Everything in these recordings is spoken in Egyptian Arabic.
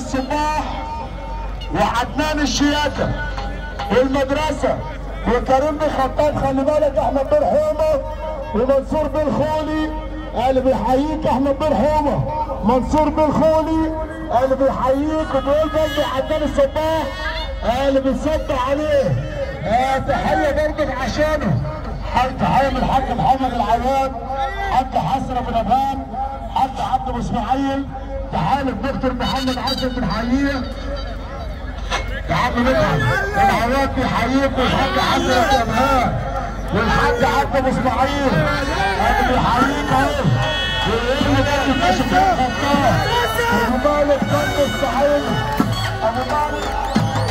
الصباح وعدنان الشياكة والمدرسة وكريم بن خطاب خلي بالك احمد بن حومة ومنصور بن خولي اللي بيحييك احمد بن حومة منصور بن خولي اللي بيحييك وبيقول برضه عدنان الصباح اللي بنصدق عليه آه تحية برضه عشانه حاج تحية من الحاج محمد العواد حاج حسن بن ابان حاج عبد ابو اسماعيل تحية للدكتور محمد عزم بنحييه يا عم مدحت العواد بيحييك والحاج حسن بن ابان والحاج عبد ابو اسماعيل اللي بيحييك اهو والابن ده اللي ماشي في الخطاب ابو مالك كان الصعيد ابو مالك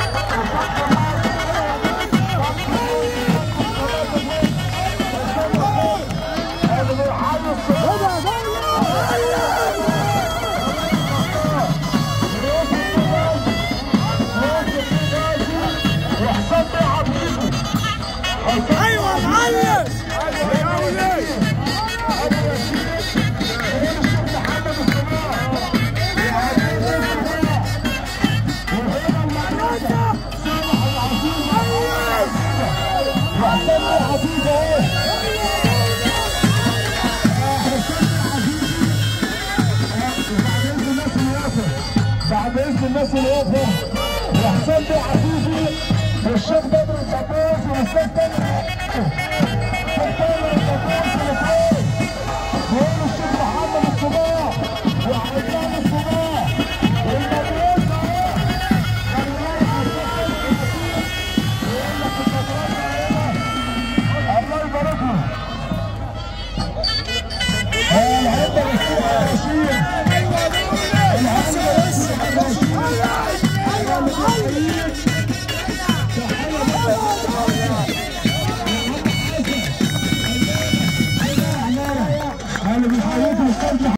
ايوه معلم بعد اذن الناس اللي واقفه وحسين بيه عفيفي والشيخ بدر الخطيب والاستاذ تامر